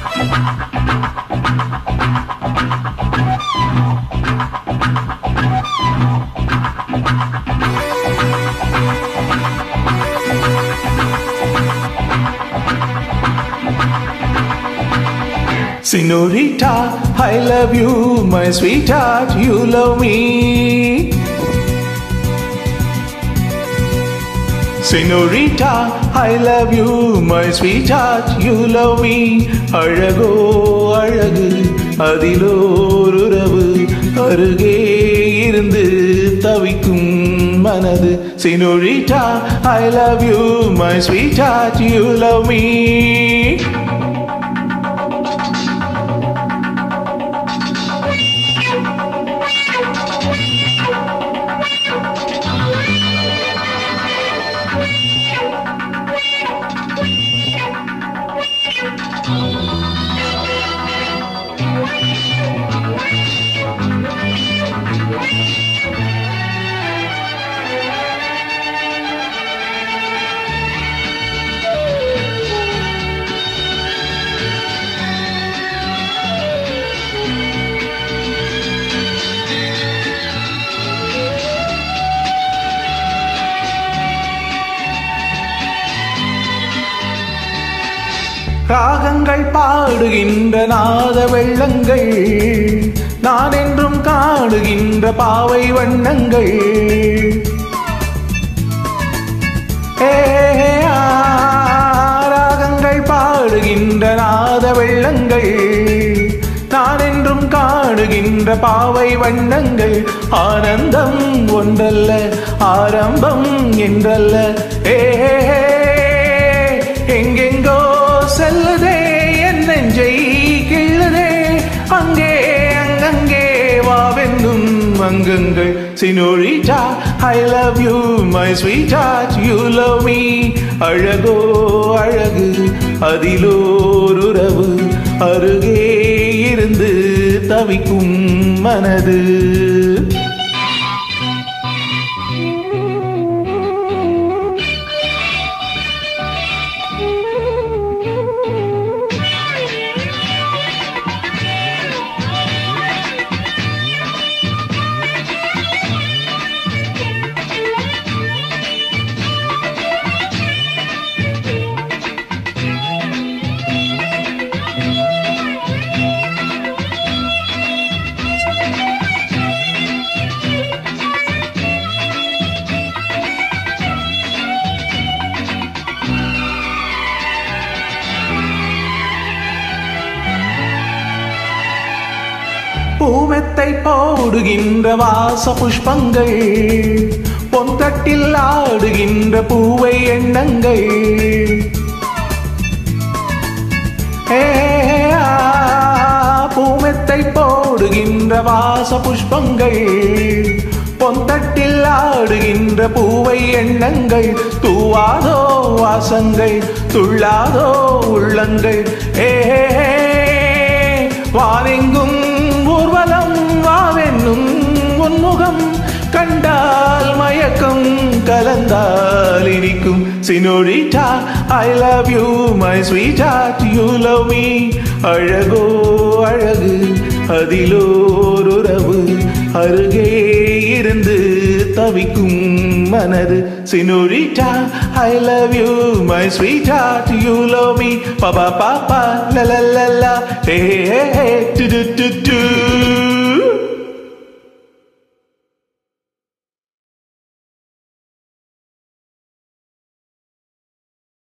Senorita, I love you, my sweetheart, you love me. Senorita, I love you, my sweetheart, you love me. அழகோ அழகு அதிலோருறவு அருகே இருந்து தவிக்கும் மனது Senorita, I love you, my sweetheart, you love me. ராகங்கள் பாடுகின்ற நாத வெள்ளங்கள் நான் என்றும் காடுகின்ற பாவை வண்ணங்கள் ஏ, ஆ, ராகங்கள் பாடுகின்ற நாத வெள்ளங்கள் நான் என்றும் காடுகின்ற பாவை வண்ணங்கள் ஆனந்தம் ஒன்றல்ல ஆரம்பம் என்றல்ல ஏ எங்கெங்கோ செல்லுதே என் நெஞ்சை கிள்ளுதே அங்கே அங்கங்கே வாவென்னும் அங்கங்கள் senorita I love you my sweetheart you love me அழகோ அழகு அதிலோருறவு அருகே இருந்து தவிக்கும் மனது பூமெத்தை போடுகின்ற வாச புஷ்பங்கள் பொந்தட்டில் ஆடுகின்ற பூவை எண்ணங்கள் ஏ, ஆ, பூமெத்தை போடுகின்ற வாச புஷ்பங்கள் பொந்தட்டில் ஆடுகின்ற பூவை எண்ணங்கள் தூவாதோ வாசங்கள் துள்ளாதோ உள்ளங்கள் ஏ வானெங்கும் ஊர்வலம் வாவென்னும் உன்முகம் கண்டால் மயக்கம் கலந்தால் இனிக்கும் senorita I love you my sweetheart you love me அழகோ அழகு அதிலோருறவு அருகே இருந்து தவிக்கும் மனது senorita I love you my sweetheart you love me பாபா பாப்பா லலலலா ஹே ஹே ஹே டு டு டு டு